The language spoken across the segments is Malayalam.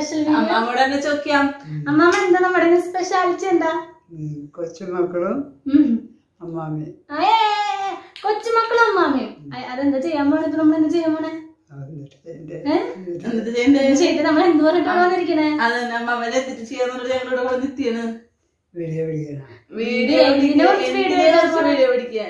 സ്പെഷ്യൽ വീഡിയോ അമ്മമ്മോട് തന്നെ ചോദിക്കാം അമ്മാമ എന്താ നമ്മുടെ സ്പെഷ്യാലിറ്റി എന്താ ഉം, കൊച്ചുമക്കളും ഉം. അമ്മാമ്മയും അയ്യേ, കൊച്ചുമക്കളും അമ്മാമയും അയ്, അതെന്താ ചെയ്യാൻ പോണേ ഇപ്പൊ നമ്മൾ എന്താ ചെയ്യാൻ പോണേ എന്നിട്ട് എന്റെ ഏ? എന്ത് ചെയ്യണ്ടേ ഇത് ചെയ്ത് നമ്മൾ എന്ത് പറഞ്ഞിട്ടാണ് വന്നിരിക്കണേ അതന്നെ അമ്മമ്മനെ എത്തിട്ട് ചെയ്യാന്നുള്ളത് ഞങ്ങളോട് ഇവിടെ നിത്യാണ് വീഡിയോ പിടിക്കണം വീഡിയോ എന്തിനെ കുറിച്ച് വീഡിയോ ചെയ്താ പോണെ? വീഡിയോ പിടിക്കാൻ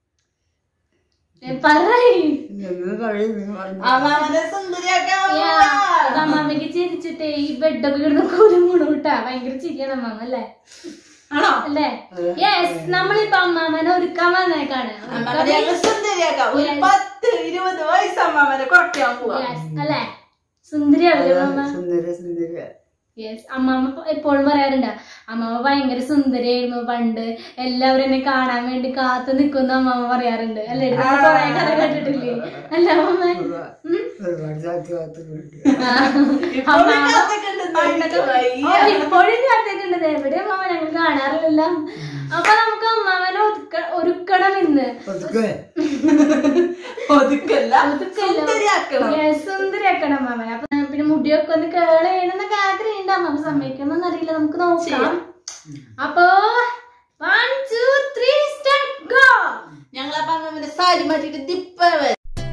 പറയ് എന്ന് പറയും നിങ്ങൾ പറഞ്ഞു. അമ്മാമനെ സുന്ദരിയാക്കാൻ യാ, ഇത് അമ്മാമ്മക്ക് ചിരിച്ചിട്ടേ ഈ ബെഡൊക്കെ കിടന്ന് കുരുമുണു കിട്ടാ ഭയങ്കര ചിരിയാണ് അമ്മാമ അല്ലേ ആണോ അല്ലേ യെസ് നമ്മളിപ്പോ അമ്മാമനെ ഒരുക്കാൻ വന്നേക്കാണ് അമ്മാമനെ ഞങ്ങൾ സുന്ദരിയാക്കാം ഒരു പത്ത് ഇരുപത് വയസ്സ് അമ്മാമനെ കുറയ്ക്കാൻ പോവാ Yes, അല്ലേ സുന്ദരിയാവില്ലേ അമ്മ സുന്ദര സുന്ദര യെസ് അമ്മാമ്മ ഇപ്പൊ എപ്പോഴും പറയാറുണ്ട് അമ്മാമ്മ ഭയങ്കര സുന്ദരിയായിരുന്നു പണ്ട് എല്ലാവരും എന്നെ കാണാൻ വേണ്ടി കാത്തു നിൽക്കുന്ന അമ്മാമ്മ പറയാറുണ്ട് അല്ലേ നമ്മൾ കൊറേ കഥ കേട്ടിട്ടില്ലേ അല്ല അമ്മ ഒരുപാട് സാധ്യ കാത്തുകൊണ്ട് ഇപ്പോഴും കാത്തിക്കുന്നുണ്ട്. വയ്യ. ഇപ്പോഴും കാത്തേക്കുണ്ടത് എവിടെ അമ്മാമ ഞങ്ങൾ കാണാറില്ലല്ലോ അപ്പൊ നമുക്ക് അമ്മാമനെ ഒതുക്ക- ഒരുക്കണം ഇന്ന് ഒതുക്കേ ഒതുക്കല്ല ഒതുക്കല്ല. സുന്ദരിയാക്കണം Yes, സുന്ദരിയാക്കണം അമ്മാമനെ അപ്പൊ പിന്നെ മുടിയൊക്കെ ഒന്ന് കേള ചെയ്യണമെന്നൊക്കെ ആഗ്രഹമുണ്ട് അമ്മാമ സമ്മതിക്കണമെന്ന് അറിയില്ല നമുക്ക് നോക്കാം അപ്പോ one two three start go ഞങ്ങളപ്പോ അമ്മമ്മന്റെ സാരി മാറ്റിട്ട് ദിപ്പ വരെ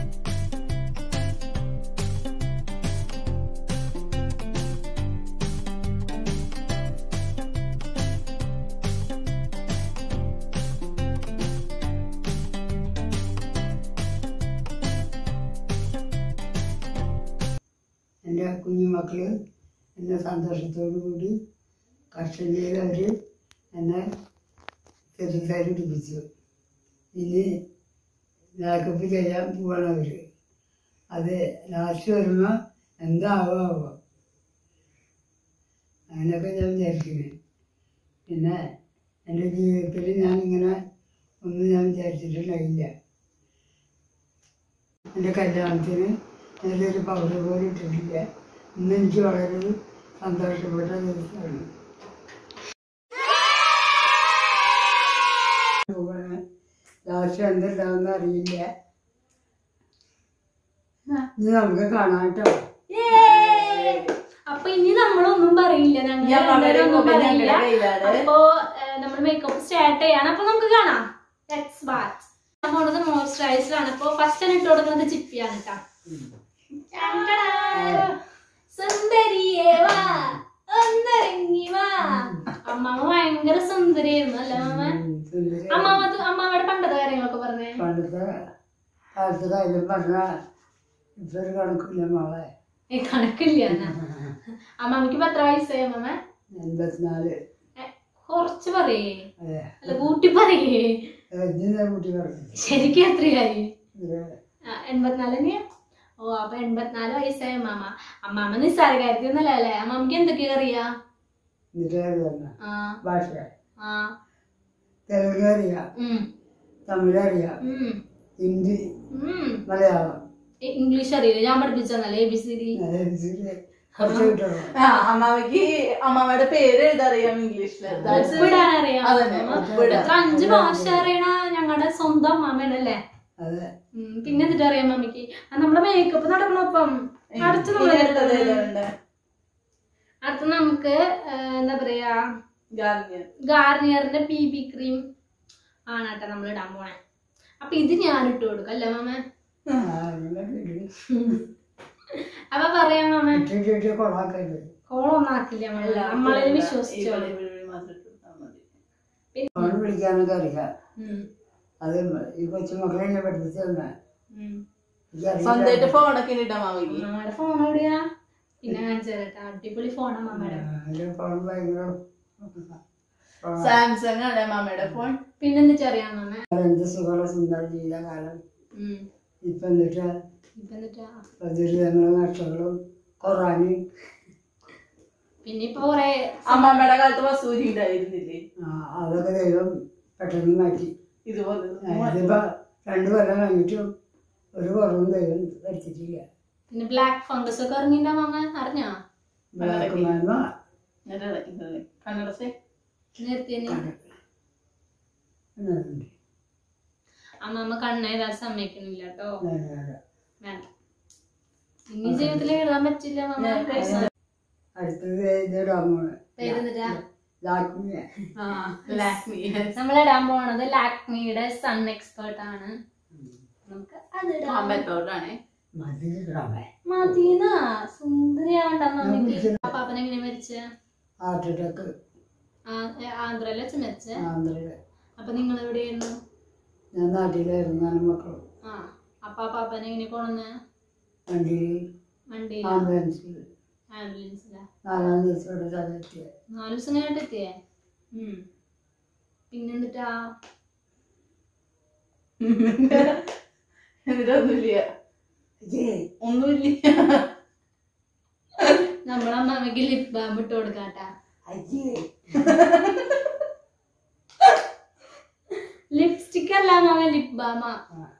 എൻ്റെ കുഞ്ഞുമക്കള് എന്നെ സന്തോഷത്തോടു കൂടി കഷ്ടം ചെയ്ത് അവർ എന്നെ ചെറുതായി പിടിപ്പിച്ചു ഇനി മേക്കപ്പ് ചെയ്യാൻ പോവാണ് അവർ അത് ലാസ്റ്റ് വരുമ്പോൾ എന്താവോ ആവോ അങ്ങനെയൊക്കെ ഞാൻ വിചാരിക്കുന്നത് പിന്നെ എൻ്റെ ജീവിതത്തിൽ ഞാനിങ്ങനെ ഒന്നും ഞാൻ വിചാരിച്ചിട്ടുണ്ടായില്ല എൻ്റെ കല്യാണത്തിന് ഞാനൊരു പൗഡർ പോലും ഇട്ടിട്ടില്ല ഇന്ന് എനിക്ക് വളരെ സന്തോഷപ്പെട്ട ദിവസമാണ് ലാസ്റ്റ് എന്തുണ്ടാവുന്ന അറിയില്ല ഇനി നമുക്ക് കാണാം കേട്ടോ അപ്പൊ ഇനി നമ്മളൊന്നും പറയില്ല ഞങ്ങൾ ഞാൻ രണ്ടുപേരും ഒന്നും വളരെ പറയില്ല കയ്യിലാണ്. അപ്പോ നമ്മൾ മേക്കപ്പ് സ്റ്റാർട്ട് ചെയ്യാണ് അപ്പൊ നമുക്ക് കാണാം ലെറ്റ്സ് ബാത്ത് നമ്മളുടെ മോയ്സ്ചറൈസർ ആണ് അപ്പൊ ഫസ്റ്റ് തന്നെ ഇട്ട് കൊടുക്കുന്നത് ചിപ്പിയാണ് കേട്ടോ സുന്ദരിയേ വാ ഒന്നിറങ്ങി വാ അമ്മാമ ഭയങ്കര സുന്ദരിയായിരുന്നു അല്ലേ അമ്മാമ ഉം, സുന്ദരി. അമ്മാമ അമ്മാമയുടെ പണ്ടത്തെ കാര്യങ്ങളൊക്കെ പറഞ്ഞേ പണ്ടത്തെ കാലത്ത് കാര്യം പറഞ്ഞ ഇപ്പൊ ഒരു കണക്കില്ല മോളെ ഏ, കണക്കില്ല എന്നാ. അമ്മാമയ്ക്ക് ഇപ്പൊ എത്ര വയസ്സായി അമ്മാമ എൺപത്തിനാല് ഏ, കുറച്ച് പറയേ അതെ അല്ല കൂട്ടി പറയേ എന്തിനാ കുട്ടി പറഞ്ഞു ശരിക്കും എത്രയായി ഇത് ആ, എൺപത്തിനാല് തന്നെയാ ഓ അപ്പൊ എൺപത്തിനാല് വയസ്സായ അമ്മാമ അമ്മാമ നിസ്സാര കാര്യത്തിനൊന്നല്ല അല്ലേ അമ്മാമക്ക് എന്തൊക്കെയാ അറിയാ എന്നിട്ട് പറഞ്ഞ ആ ഭാഷ ആ തെലുങ്ക് അറിയാം ഉം തമിഴ് അറിയാം ഉം ഹിന്ദി ഉം മലയാളം ഇ- ഇംഗ്ലീഷ് അറിയില്ല ഞാൻ പഠിപ്പിച്ചല്ലേ എ ബി സി ഡി അതനുസരിച്ച് കുറച്ച് കിട്ടണം ആ അമ്മാമയ്ക്ക് അമ്മാമ്മയുടെ പേര് എഴുതറിയാം ഇംഗ്ലീഷില് That's it. ഒപ്പിടാൻ അറിയാം അതന്നെ, ഒപ്പിടാൻ. എത്ര അഞ്ച് ഭാഷ അറിയണ ഞങ്ങളുടെ സ്വന്തം അമ്മാമയാണല്ലേ അതെ ഉം, പിന്നെ എന്നിട്ട് അറിയാം മമ്മിക്ക് ആ, നമ്മുടെ മേക്കപ്പ് നടക്കണപ്പം അടുത്ത് ഇനി നമ്മള് അടുത്തത് ഏതാണ്? അടുത്ത് നമുക്ക് ആ, എന്താ പറയാ ഗാർണിയർ ഗാർണിയറിന്റെ ബി ബി ക്രീം ആണ് കേട്ടോ നമ്മൾ ഇടാൻ പോണേ അപ്പൊ ഇത് ഞാൻ ഇട്ട് കൊടുക്കും അല്ലേ മാമ ആ, അങ്ങനെ ഇടും. അപ്പൊ പറയാം മാമ ഇട്ടിട്ട് ഇട്ട് കൊളാക്കരുത് കോളൊന്നും ആക്കില്ല നമ്മള് നമ്മളെ വിശ്വസിച്ചോ ഇവിടെ ഇവിടെ മാത്രം ഇട്ട് കൊടുത്താൽ മതി. ഫോൺ വിളിക്കാനൊക്കെ അറിയാം ഉം, അത് ഈ കൊച്ചുമക്കളെ എന്നെ പഠിപ്പിച്ചു തന്നെ ഉം. സ്വന്തമായിട്ട് ഫോണൊക്കെ ഇട്ടാ മാമിക്ക് മാമയുടെ ഫോൺ എവിടെയാ പിന്നെ കാണിച്ചു തരട്ടെ അടിപൊളി ഫോണാ മാമയുടെ എൻ്റെ ഫോൺ ഭയങ്കര ഫോണാ. സാംസങ് ആണ് മാമയുടെ ഫോൺ പിന്നെ എന്നിട്ട് അറിയാം മാമ എന്ത് സുഖമുള്ള സുന്ദര ജീവിതകാലം ഉം. ഇപ്പം എന്നിട്ട് ഇപ്പൊ എന്നിട്ടാ ദുരിതങ്ങളും നഷ്ടങ്ങളും കൊറാനും പിന്നെ ഇപ്പൊ കൊറേ അമ്മാമ്മയുടെ കാലത്ത് വസൂരി ഉണ്ടായിരുന്നില്ലേ ആ, അതൊക്കെ ദൈവം പെട്ടെന്ന് മാറ്റി ഇതുപോലെ ഇതിപ്പോ രണ്ടു കൊല്ലം കഴിഞ്ഞിട്ടും ഒരു കുറവും ദൈവം വരുത്തിയിട്ടില്ല പിന്നെ ബ്ലാക്ക് ഫംഗസ് ഒക്കെ ഇറങ്ങിണ്ടാ മാമ അറിഞ്ഞോ ബ്ലാക്ക് മരുന്ന് കന്നഡ സേ നിർത്തി ഉണ്ട്. അമ്മമ്മ കണ്ണെഴുതാൻ സമ്മതിക്കുന്നില്ല കേട്ടോ വേണ്ട, വേണ്ട. വേണ്ട ഇനി ജീവിതത്തിൽ എഴുതാൻ പറ്റില്ല മാമ അടുത്തത് ഇതിടാൻ പോണ് പേരെന്തിട്ടാ ലാക്മിയ ആ ലാക്മി നമ്മൾ ഇടാൻ പോണത് ലാക്മിയുടെ സൺ എക്സ്പേർട്ട് ആണ് നമുക്ക് അത് ഇടാം കോമ്പറ്റ് പൗഡർ ആണേ മതിലിടാമേ മതീന സുന്ദരിയാവണ്ട മമ്മിക്ക് പാപ്പൻ എങ്ങനെ മരിച്ച ഹാർട്ട് അറ്റാക്ക് ആന്ധ്രയിൽ വെച്ച് മരിച്ച ആന്ധ്രയില് അപ്പൊ നിങ്ങൾ എവിടെയായിരുന്നു ഞാൻ നാട്ടിലായിരുന്നു ഞാനും മക്കളും ആ അപ്പൊ ആ പാപ്പനെ എങ്ങനെ കൊണ്ടുവന്ന വണ്ടിയിൽ വണ്ടിയിൽ ആംബുലൻസിൽ ആംബുലൻസിലാ നാലാം ദിവസം ഇവിടെ സ്ഥലത്തെത്തിയ നാല് ദിവസം കഴിഞ്ഞിട്ട് എത്തിയേ ഉം. പിന്നെന്തിട്ടാ എന്നിട്ടൊന്നുമില്ല ഒന്നുമില്ല നമ്മളെ അമ്മമ്മക്ക് ലിപ് ബാം ഇട്ട് കൊടുക്കാട്ടാ അയ്യേ ലിപ്സ്റ്റിക് അല്ല മാമ ലിപ് ബാമാ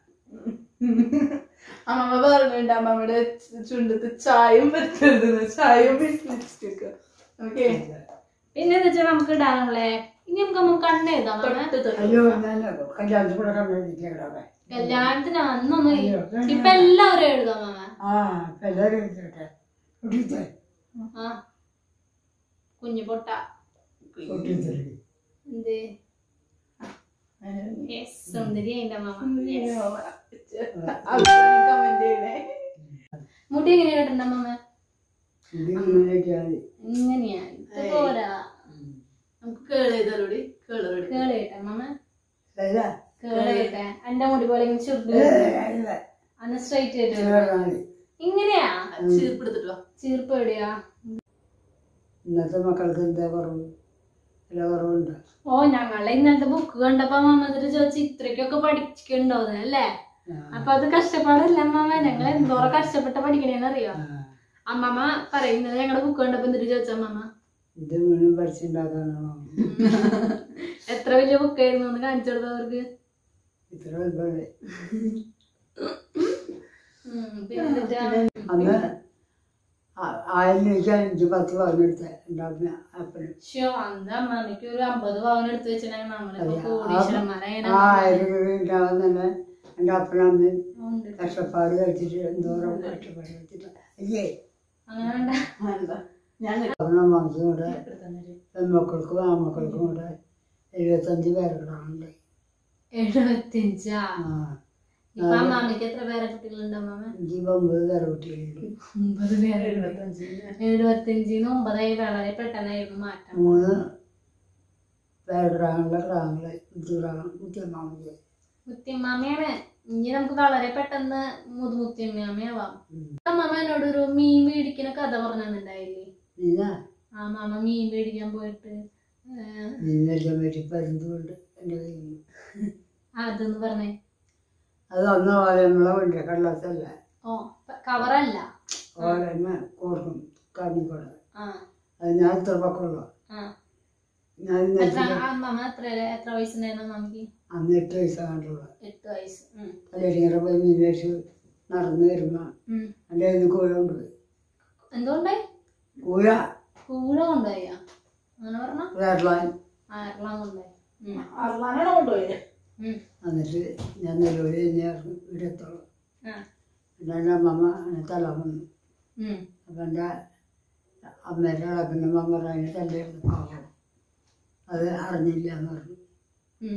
അമ്മമ്മ പറഞ്ഞിട്ടുണ്ട് അമ്മമ്മയുടെ ചുണ്ടത്ത് ചായം പറ്റരുത് ചായം ലിപ്സ്റ്റിക് ഓക്കെ പിന്നെ എന്താ വെച്ചാൽ നമുക്ക് ഇടാനുള്ളേ ഇനി നമുക്ക് നമുക്ക് കണ്ണ് എഴുതാം മാമ തൊട്ട് തൊട്ട് അയ്യോ ഞാൻ കല്യാണത്തിൽ കൂടെ കണ്ടിട്ടില്ലേ കല്യാണത്തിന് അന്നൊന്നും ഇപ്പൊ എല്ലാവരും എഴുതാം മാമ ആ ഇപ്പൊ എല്ലാവരും എടുത്തോട്ടെ കുട്ടിത്തെ ആ കുഞ്ഞു പൊട്ട കുട്ടിത്തെ എന്ത് Yes, സുന്ദരി അതിന്റെ മാമ കമന്റ് ചെയ്യണേ മുടി എങ്ങനെയാ കെട്ടണ്ട മാമ ഇത് ഇങ്ങനെയൊക്കെയാ മതി ഇങ്ങനെയാ ഇത് പോരാ നമുക്ക് കേള് ചെയ്തോടി കേളോടി കേള് കേട്ടെ മാമ അല്ല കേള് കേട്ടെ എന്റെ മുടി പോലെ ഇങ്ങനെ ചുരുട്ടി അല്ല അന്ന് സ്ട്രൈറ്റ് ആയിട്ട് ചേർന്നാ മതി ഇങ്ങനെയാ ചീർപ്പെടുത്തിട്ട് വാ ചീർപ്പ് എവിടെയാ ഇന്നത്തെ മക്കൾക്ക് എന്താ കുറവ് എല്ലാ കുറവുണ്ട് ഓ ഞങ്ങളെ ഇന്നത്തെ ബുക്ക് കണ്ടപ്പോ മാമ എന്നിട്ട് ചോദിച്ചു ഇത്രയ്ക്കൊക്കെ പഠിക്കണ്ടോന്ന് അല്ലേ അപ്പൊ അത് കഷ്ടപ്പാടല്ല അമ്മമ്മ ഞങ്ങൾ എന്തോരം കഷ്ടപ്പെട്ട് പഠിക്കണേന്ന് അറിയോ അമ്മമ്മ പറയുന്നത് ഞങ്ങളുടെ ബുക്ക് കണ്ടപ്പോ എന്നിട്ട് ചോദിച്ച അമ്മമ്മ ഇത് വീണ്ടും പഠിച്ചുണ്ടാക്കാനാണോ എത്ര വലിയ ബുക്കായിരുന്നു എന്ന് കാണിച്ചു കൊടുത്തവർക്ക് ഇത്ര വലുപ്പമുണ്ട് പിന്നെ എന്നിട്ടാ അന്ന് ആ- ആയിരം രൂപയ്ക്ക് അഞ്ച് പത്ത് പറഞ്ഞെടുത്ത എൻ്റെ അമ്മ അപ്പനും ശ്ശോ, അന്ന് അമ്മമ്മക്ക് ഒരു അമ്പത് പവൻ എടുത്തു വെച്ചിട്ടുണ്ടെങ്കിൽ നമ്മളിപ്പോ അതെ. കോടീശ്വരന്മാരായ ആ ആയിരം രൂപ ഉണ്ടാവാൻ തന്നെ എൻ്റെ അപ്പനും അമ്മയും ഉണ്ട്. കഷ്ടപ്പാട് കഴിച്ചിട്ട് എന്തോരം കഷ്ടപ്പാട് കഴിച്ചിട്ട് അയ്യേ അങ്ങനെ വേണ്ട എന്താ ഞാൻ അപ്പനും അമ്മക്കും കൂടെ പെൺമക്കൾക്കും ആൺമക്കൾക്കും കൂടെ എഴുപത്തഞ്ച് പേരുകളാണ് എഴുപത്തിയഞ്ചാ ആ ഇപ്പൊ അമ്മാമ്മക്ക് എത്ര പേരെ കുട്ടികളുണ്ട് അമ്മാമ്മ എനിക്ക് ഒമ്പത് പേരെ കുട്ടികളുണ്ട് ഒമ്പത് പേരെ എഴുപത്തിയഞ്ചിന്ന് ഒമ്പതായി വളരെ പെട്ടെന്നായിരുന്നു മാറ്റം മൂന്ന് പേരഗ്രാഹങ്ങളെ ഗ്രാഹങ്ങളെ കുത്തിഗ്രാഹം കുത്തിയമ്മാമതി മുത്തിയമ്മാമയാണ് ഇനി നമുക്ക് വളരെ പെട്ടെന്ന് മുതുമുത്തിയമ്മാമയാവാം അമ്മാമ എന്നോട് ഒരു മീൻ മേടിക്കുന്ന കഥ പറഞ്ഞിട്ടുണ്ടായില്ലേ പിന്നെ ആ മാമ മീൻ മേടിക്കാൻ പോയിട്ട് ഏഹ്, നിന്നെല്ലാം പറ്റി പരുന്തുകൊണ്ട് എൻ്റെ കയ്യിൽ അതൊന്ന് പറഞ്ഞേ അത് അന്ന് ഓലമ്മള വണ്ടി കള്ളത്തല്ല ഓ കവറല്ല ഓലമ്മ കോർക്കും കാണിക്കൂടെ ആ അത് ഞാൻ ഇത്ര പക്കമുള്ള ആ ഞാൻ എത്ര ഇന്നലെ അമ്മമ്മ എത്ര എത്ര വയസ്സുണ്ടായിരുന്നു അമ്മമ്മക്ക് അന്ന് എട്ട് വയസ്സാണ്ടുള്ള എട്ട് വയസ്സ് ഉം. കല്ലേരിങ്ങര പോയി മീൻ മേടിച്ച് നടന്നു വരുമ്പോൾ ഉം. എൻ്റെ കയ്യിൽ നിന്ന് കോഴ കൊണ്ടുപോയി എന്തുകൊണ്ടായി കൂഴ കൂഴ കൊണ്ടുപോയ അങ്ങനെ പറഞ്ഞ വേറലാൻ അയർലാൻ കൊണ്ടുപോയി ഉം. അർലാനാണോ കൊണ്ടുപോയത് ഉം. എന്നിട്ട് ഞാൻ നെല്ലൂര് തന്നെയായിരുന്നു ഇവിടെ എത്തോളം ആ. പിന്നെ എൻ്റെ അമ്മമ്മ എന്നെ തല വന്നു ഉം. അപ്പം എൻ്റെ അമ്മേൻ്റെ ഇളപ്പിൻ്റെ അമ്മ പറഞ്ഞു അതിന് തല്ലായിരുന്നു പാവം അത് അറിഞ്ഞില്ല എന്ന് പറഞ്ഞു ഉം.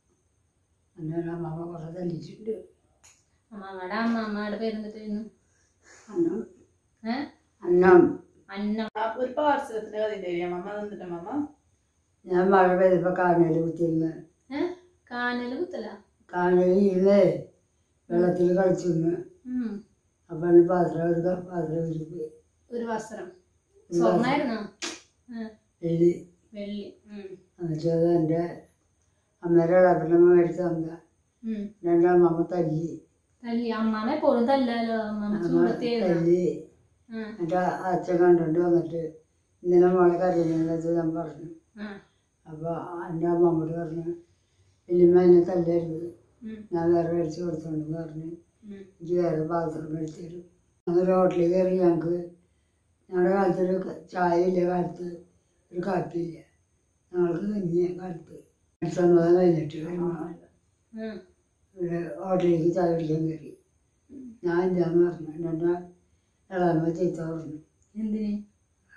അങ്ങനെ എൻ്റെ അമ്മമ്മ കുറേ തല്ലിച്ചിട്ടുണ്ട് അമ്മമ്മയുടെ അമ്മമ്മയുടെ പേരെന്തിട്ടായിരുന്നു അന്നം ഏ അന്നം അന്ന ആ, ഒരു പാർശ്വത്തിന്റെ കഥ ഉണ്ടായിരുന്നു അമ്മ തന്നിട്ട് അമ്മ ഞാൻ മഴ പെയ്തപ്പോൾ കാനയിൽ കുത്തിയിരുന്ന് ഏ കാനല് കുത്തല കാനയിൽ ഇരുന്നേ വെള്ളത്തിൽ കളിച്ചിരുന്ന് ഉം. അപ്പം എൻ്റെ പാത്രം ഒരു ക- പാത്രം വിരിപ്പ് ഒരു വസ്ത്രം സ്വർണ്ണായിരുന്നോ ആ, എഴുതി വെള്ളി ഉം. എന്നിട്ട് അത് എൻ്റെ അമ്മേൻ്റെ ഇളപ്പിൻ്റെ അമ്മ മേടിച്ച് തന്ന ഉം. എൻ്റെ അമ്മമ്മ തല്ലി തല്ലി അമ്മാമ എപ്പോഴും തല്ലല്ലോ അമ്മാമ അമ്മ ചൂടത്തിയായിരുന്നു തല്ലി എൻ്റെ അച്ഛൻ കണ്ടിട്ട് വന്നിട്ട് ഇന്നലെ മോളെ കരയുന്നത് ഞാൻ പറഞ്ഞു അപ്പോൾ എൻ്റെ അമ്മമ്മോട് പറഞ്ഞു വലിയമ്മ എന്നെ തല്ലരുത് ഞാൻ വേറെ മേടിച്ച് കൊടുത്തോണ്ടെന്ന് പറഞ്ഞു എനിക്ക് വേറെ പാത്രം മേടിച്ച് തരും ഞങ്ങൾ ഹോട്ടലിൽ കയറി ഞങ്ങൾക്ക് ഞങ്ങളുടെ കാലത്തൊരു ക- ചായ ഇല്ല കാലത്ത് ഒരു കാപ്പിയില്ല ഞങ്ങൾക്ക് കഞ്ഞിയ കാലത്ത് സമ്മതം കഴിഞ്ഞിട്ട് വരുമ്പോൾ ഇവിടെ ഹോട്ടലിലേക്ക് ചായ കുടിക്കാൻ കയറി ഞാൻ ഇല്ലാന്ന് പറഞ്ഞു എൻ്റെ ഇളാമ്മ ചീത്ത പറഞ്ഞു എന്തിന്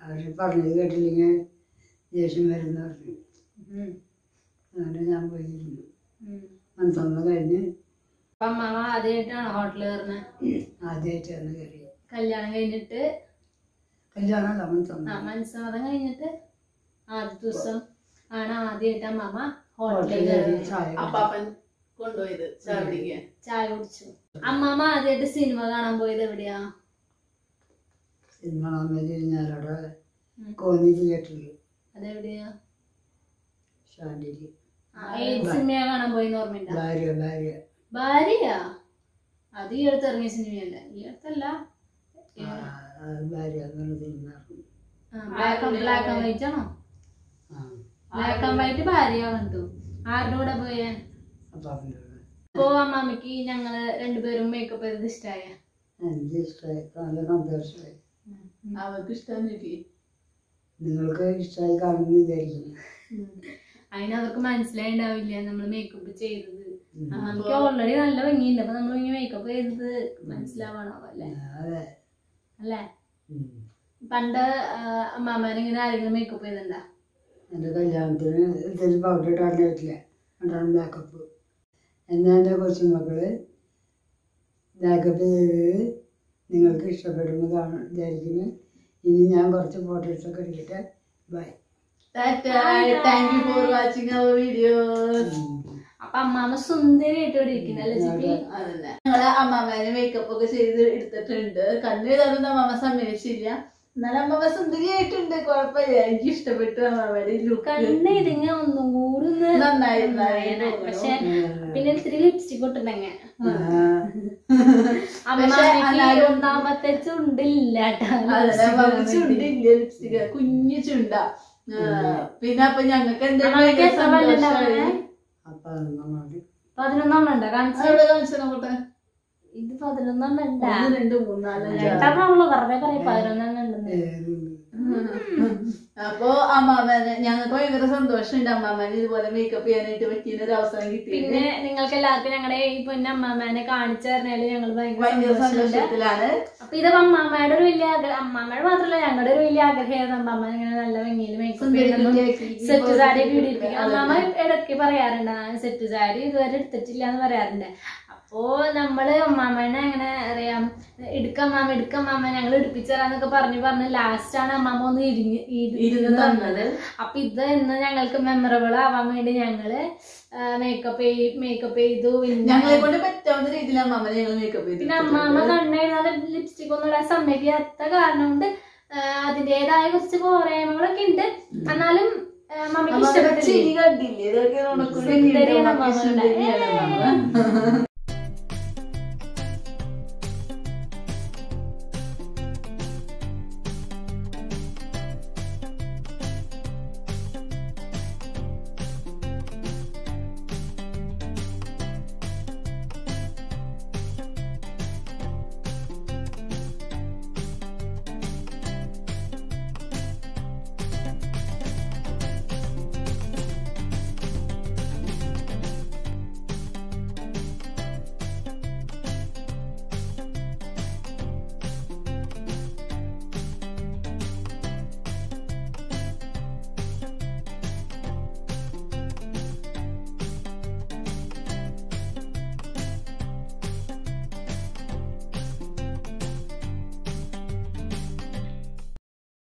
അവർ പറഞ്ഞത് കേട്ടില്ലെങ്കിൽ ദേഷ്യം വരുമെന്ന് പറഞ്ഞു ഉം. അങ്ങനെ ഞാൻ പോയിരുന്നു ഉം. മനസ്സമ്മ കഴിഞ്ഞ് അപ്പൊ അമ്മാമ ആദ്യമായിട്ടാണ് ഹോട്ടലിൽ കയറുന്നത് ആദ്യമായിട്ട് വന്ന് കയറി കല്യാണം കഴിഞ്ഞിട്ട് കല്യാണമല്ല ആ മനസ്സമ്മ മനസ്സമ്മതം കഴിഞ്ഞിട്ട് ആദ്യ ദിവസം ആണ് ആദ്യമായിട്ട് അമ്മാമ ഹോട്ടലിൽ ഹോട്ടലിൽ കയറി കയറി ചായ കുടിച്ചു. അപ്പാപ്പൻ കൊണ്ടുപോയത് ചായ പിടിക്കാൻ ചായ കുടിച്ചു അമ്മാമ ആദ്യമായിട്ട് സിനിമ കാണാൻ പോയത് എവിടെയാ സിനിമ കാണാൻ ഞാനവിടെ ഉം. കോന്നി തിയേറ്ററിൽ അതെവിടെയാ ഷാൻഡിയിൽ ആ, ഏത് സിനിമയാ കാണാൻ പോയെന്ന് ഓർമ്മയുണ്ടോ ഭാര്യ ഭാര്യ ഭാര്യയാ അത് ഈ അടുത്ത് ഇറങ്ങിയ സിനിമയല്ല ഈ അടുത്തല്ല ആ, അത് ഭാര്യ എന്നുള്ള സിനിമ ബ്ലാക്ക് ബ്ലാക്ക് ആൻഡ് വൈറ്റ് ആണോ ആ ബ്ലാക്ക് ആൻഡ് വൈറ്റ് ഭാര്യ കണ്ടു ആരുടെ കൂടെ പോയേ അപ്പം അവൻ്റെ അപ്പോ അമ്മാമ്മക്ക് ഞങ്ങള് രണ്ടുപേരും മേക്കപ്പ് ചെയ്തത് ഇഷ്ടായ എനിക്ക് ഇഷ്ടമായി നല്ല സന്തോഷമായി അവർക്ക് ഇഷ്ടം എനിക്ക് നിങ്ങൾക്ക് ഇഷ്ടമായി കാണുമെന്ന് വിചാരിക്കുന്നു അതിന് അവർക്ക് മനസ്സിലായിണ്ടാവില്ല നമ്മൾ മേക്കപ്പ് ചെയ്തത് ഉം. നമുക്ക് ഓൾറെഡി നല്ല ഭംഗിയുണ്ട് അപ്പൊ നമ്മൾ ഇങ്ങനെ മേക്കപ്പ് ചെയ്തത് മനസ്സിലാവണോ അല്ലേ അതെ അല്ലേ ഉം. പണ്ട് അമ്മാമ്മേനെ ഇങ്ങനെ ആരെങ്കിലും മേക്കപ്പ് ചെയ്തിട്ടുണ്ടാ എൻ്റെ കല്യാണത്തിന് ഇത്തിരി പൗഡർ ഇടാൻ പറ്റില്ല അതാണ് മേക്കപ്പ് എന്നാൽ എൻ്റെ കൊച്ചുമക്കള് മേക്കപ്പ് ചെയ്തത് നിങ്ങൾക്ക് ഇഷ്ടപ്പെടുമെന്ന് കാണും വിചാരിക്കുന്നു ഇനി ഞാൻ കുറച്ച് ഫോട്ടോസൊക്കെ എടുക്കട്ടെ bye thank you for watching our videos അപ്പൊ അമ്മാമ്മ സുന്ദരിയായിട്ട് ഇവിടെ ഇരിക്കുന്നല്ലേ ചിപ്പി അതന്നെ ഞങ്ങള് അമ്മാമ്മേനെ മേക്കപ്പ് ഒക്കെ ചെയ്ത് എടുത്തിട്ടുണ്ട് കണ്ണു എഴുതാനൊന്നും അമ്മാമ്മ സമ്മതിച്ചില്ല എന്നാലും അമ്മാമ്മ സുന്ദരിയായിട്ടുണ്ട് കുഴപ്പമില്ല എനിക്ക് ഇഷ്ടപ്പെട്ടു അമ്മാമ്മയുടെ ലുക്ക് കണ്ണ് ഇതിങ്ങ ഒന്നും കൂടി ഒന്ന് നന്നായി നന്നായേനെ. പക്ഷെ പിന്നെ ഇത്തിരി ലിപ്സ്റ്റിക് ഇട്ടിട്ടുണ്ടെങ്കിൽ പക്ഷെ അമ്മാമ്മക്ക് എന്നാലും- ഒന്നാമത്തെ ചുണ്ടില്ല അതന്നെ അമ്മാമ്മക്ക് ചുണ്ടില്ല ലിപ്സ്റ്റിക് കുഞ്ഞു ചുണ്ട പിന്നെ അപ്പൊ ഞങ്ങൾക്ക് അമ്മാമ്മക്ക് എത്ര പല്ലുണ്ടാവുന്നെ? എന്തെങ്കിലും അപ്പം നമ്മൾ പതിനൊന്നെണ്ണം ഉണ്ടോ കാണിച്ചു അവിടെ കാണിച്ചു നോക്കട്ടെ ഇത് പതിനൊന്നെണ്ണം ഉണ്ടാ ഒന്ന് രണ്ട് മൂന്ന് നാല് അഞ്ച് ആറ്. രണ്ടെണ്ണം ഉള്ളു വെറുതെ പറയും പതിനൊന്നെണ്ണം ഉണ്ടെന്ന് അപ്പൊ അമ്മാമ്മനെ ഞങ്ങൾക്ക് ഭയങ്കര സന്തോഷമുണ്ട് അമ്മാമ്മനെ ഇതുപോലെ മേക്കപ്പ് ചെയ്യാനായിട്ട് പറ്റിയ ഒരു അവസരം കിട്ടിയത് പിന്നെ നിങ്ങൾക്ക് എല്ലാവർക്കും ഞങ്ങളുടെ ഈ പൊന്നെ അമ്മാമ്മേനെ കാണിച്ചു തരണേല് ഞങ്ങൾ ഭയങ്കര ഭയങ്കര സന്തോഷമുണ്ട് സന്തോഷത്തിലാണ് അപ്പൊ ഇത് അമ്മാമ്മയുടെ ഒരു വലിയ ആഗ്രഹം അമ്മാമ്മയുടെ മാത്രമല്ല ഞങ്ങളുടെ ഒരു വലിയ ആഗ്രഹമായിരുന്നു അമ്മാമ്മ ഇങ്ങനെ നല്ല ഭംഗിയിൽ മേക്കപ്പ് ചെയ്യണം സെറ്റ് സാരി ഒക്കെ ഇടിപ്പിക്കും അമ്മാമ്മ ഇടയ്ക്ക് പറയാറുണ്ട് "ആ, സെറ്റ് സാരി ഇതുവരെ എടുത്തിട്ടില്ല എന്ന് പറയാറുണ്ട് അപ്പോ നമ്മള് അമ്മാമ്മേനെ അങ്ങനെ അറിയാം എടുക്കമ്മാമ എടുക്കമ്മാമ ഞങ്ങൾ എടുപ്പിച്ചരാന്നൊക്കെ പറഞ്ഞു പറഞ്ഞ് ലാസ്റ്റ് ആണ് അമ്മാമ്മ ഒന്ന് ഇരിഞ്ഞ് ഇരുന്ന് ഇരുന്ന് തന്നത് തന്നത് അപ്പൊ ഇത് ഇന്ന് ഞങ്ങൾക്ക് മെമ്മറബിൾ ആവാൻ വേണ്ടി ഞങ്ങള് മേക്കപ്പ് മേക്കപ്പ് ചെയ്തു പിന്നെ ഞങ്ങളെ കൊണ്ട് പറ്റാവുന്ന രീതിയിൽ അമ്മാമ്മനെ ഞങ്ങൾ മേക്കപ്പ് പിന്നെ അമ്മാമ്മ കണ്ണെഴുതാതെ ലിപ്സ്റ്റിക് ഒന്നും ഇടാൻ സമ്മതിക്കാത്ത കാരണം കൊണ്ട് അതിൻ്റെതായ കുറച്ച് പോരായ്മകളൊക്കെ ഉണ്ട് എന്നാലും ആ, മമ്മിക്ക് ചിരി ഇഷ്ടപ്പെട്ടില്ല കണ്ടില്ലേ ഇതൊക്കെ ഉണക്കൂടി സുന്ദരിയാണ് അമ്മാമ്മ. സുന്ദരിയാണ് അമ്മാമ്മ.